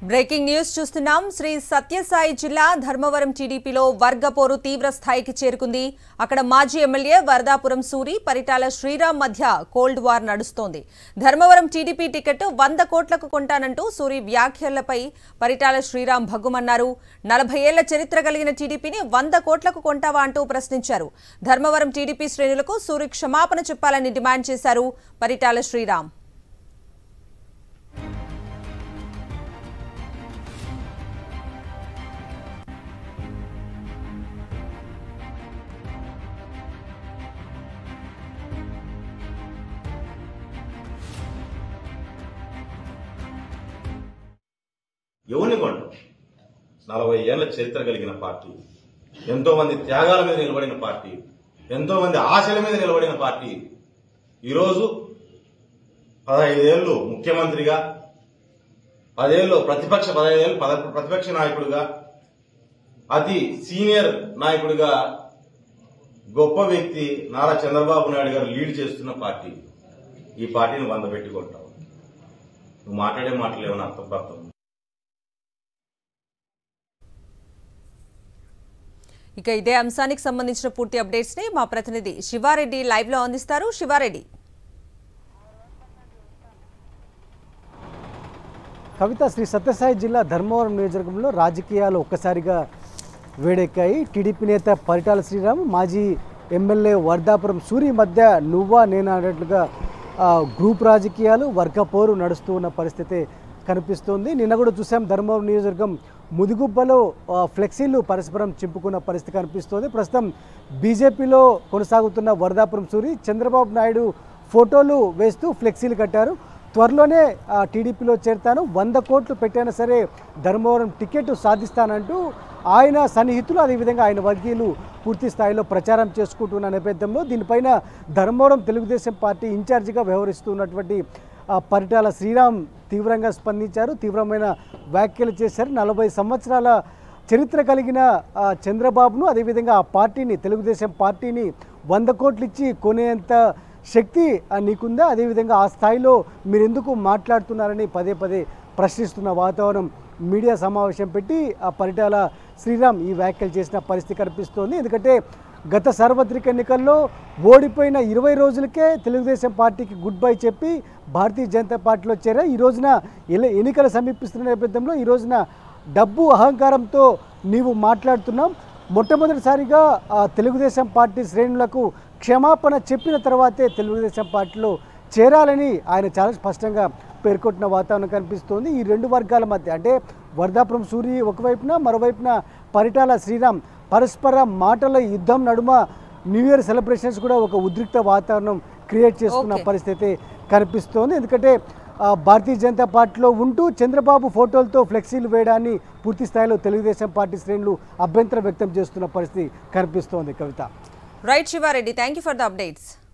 Breaking news చూస్తున్నాం శ్రీ సత్యసాయి జిల్లా ధర్మవరం టీడీపీలో వర్గపోరు తీవ్ర స్థాయికి చేరుకుంది అక్కడ మాజీ ఎమ్మెల్యే వరదాపురం సూరి పరిటాల శ్రీరామ్ మధ్య కోల్డ్ వార్ నడుస్తోంది ధర్మవరం టీడీపీ టికెట్ వంద కోట్లకు కొంటానంటూ సూరి వ్యాఖ్యలపై పరిటాల శ్రీరామ్ భగ్గుమన్నారు నలభై ఏళ్ల చరిత్ర కలిగిన టీడీపీని వంద కోట్లకు కొంటావా అంటూ ప్రశ్నించారు ధర్మవరం టీడీపీ శ్రేణులకు సూరి క్షమాపణ చెప్పాలని డిమాండ్ చేశారు పరిటాల శ్రీరామ్ ఎవరిని కొండ నలభై ఏళ్ల చరిత్ర కలిగిన పార్టీ ఎంతో మంది త్యాగాల మీద నిలబడిన పార్టీ ఎంతో మంది ఆశల మీద నిలబడిన పార్టీ ఈరోజు పదహైదేళ్లు ముఖ్యమంత్రిగా పదేళ్ళు ప్రతిపక్ష పదహైదేళ్ళు పద ప్రతిపక్ష నాయకుడిగా అతి సీనియర్ నాయకుడిగా గొప్ప వ్యక్తి నారా చంద్రబాబు నాయుడు గారు లీడ్ చేస్తున్న పార్టీ ఈ పార్టీని వంద పెట్టుకుంటావు నువ్వు మాట్లాడే మాటలు ఏమైనా అర్థం అర్థం ఇక ఇదే అంశానికి సంబంధించిన పూర్తి అప్డేట్స్ ని మా ప్రతినిధి శివారెడ్డి లైవ్ లో అందిస్తారు శివారెడ్డి కవిత శ్రీ సత్యసాయి జిల్లా ధర్మవరం నియోజకవర్గంలో రాజకీయాలు ఒక్కసారిగా వేడెక్కాయి టీడీపీ నేత పరిటాల శ్రీరామ్ మాజీ ఎమ్మెల్యే వర్ధాపురం సూరి మధ్య నువ్వా నేను అన్నట్లుగా ఆ, గ్రూప్ రాజకీయాలు వర్గ పోరు నడుస్తూ ఉన్న పరిస్థితి కనిపిస్తోంది నిన్న కూడా చూసాం ధర్మవరం నియోజకవర్గం ముదిగుబ్బలో ఆ, ఫ్లెక్సీలు పరస్పరం చింపుకున్న పరిస్థితి కనిపిస్తోంది ప్రస్తుతం బీజేపీలో కొనసాగుతున్న వరదాపురం సూరి చంద్రబాబు నాయుడు ఫోటోలు వేస్తూ ఫ్లెక్సీలు కట్టారు త్వరలోనే ఆ, టీడీపీలో చేరుతాను వంద కోట్లు పెట్టైనా సరే ధర్మవరం టికెట్ సాధిస్తానంటూ ఆయన సన్నిహితులు అదేవిధంగా ఆయన వర్గీయులు పూర్తి స్థాయిలో ప్రచారం చేసుకుంటున్న నేపథ్యంలో దీనిపైన ధర్మవరం తెలుగుదేశం పార్టీ ఇన్ఛార్జిగా వ్యవహరిస్తున్నటువంటి ఆ, పరిటాల శ్రీరామ్ తీవ్రంగా స్పందించారు తీవ్రమైన వ్యాఖ్యలు చేశారు నలభై సంవత్సరాల చరిత్ర కలిగిన ఆ, చంద్రబాబును అదేవిధంగా ఆ పార్టీని తెలుగుదేశం పార్టీని వంద కోట్లు ఇచ్చి కొనేంత శక్తి ఆ, నీకుందా అదేవిధంగా ఆ స్థాయిలో మీరు ఎందుకు మాట్లాడుతున్నారని పదే పదే ప్రశ్నిస్తున్న వాతావరణం మీడియా సమావేశం పెట్టి ఆ పరిటాల శ్రీరామ్ ఈ వ్యాఖ్యలు చేసిన పరిస్థితి కనిపిస్తోంది ఎందుకంటే గత సార్వత్రిక ఎన్నికల్లో ఓడిపోయిన ఇరవై రోజులకే తెలుగుదేశం పార్టీకి గుడ్ బై చెప్పి భారతీయ జనతా పార్టీలో చేరా ఈ రోజున ఎల- ఎన్నికలు సమీపిస్తున్న నేపథ్యంలో ఈ రోజున డబ్బు అహంకారంతో నీవు మాట్లాడుతున్నాం మొట్టమొదటిసారిగా ఆ, తెలుగుదేశం పార్టీ శ్రేణులకు క్షమాపణ చెప్పిన తర్వాతే తెలుగుదేశం పార్టీలో చేరాలని ఆయన చాలా స్పష్టంగా పేర్కొంటున్న వాతావరణం కనిపిస్తోంది ఈ రెండు వర్గాల మధ్య అంటే వర్ధాపురం సూరి ఒకవైపున మరోవైపున పరిటాల శ్రీరామ్ పరస్పర మాటల యుద్ధం నడుమ న్యూ ఇయర్ సెలబ్రేషన్స్ కూడా ఒక ఉద్రిక్త వాతావరణం క్రియేట్ చేస్తున్న Okay. పరిస్థితి కనిపిస్తోంది ఎందుకంటే ఆ, భారతీయ జనతా పార్టీలో ఉంటూ చంద్రబాబు ఫోటోలతో ఫ్లెక్సీలు వేయడాన్ని పూర్తి స్థాయిలో తెలుగుదేశం పార్టీ శ్రేణులు అభ్యంతరం వ్యక్తం చేస్తున్న పరిస్థితి కనిపిస్తోంది Kavitha right Sivareddy thank you for the updates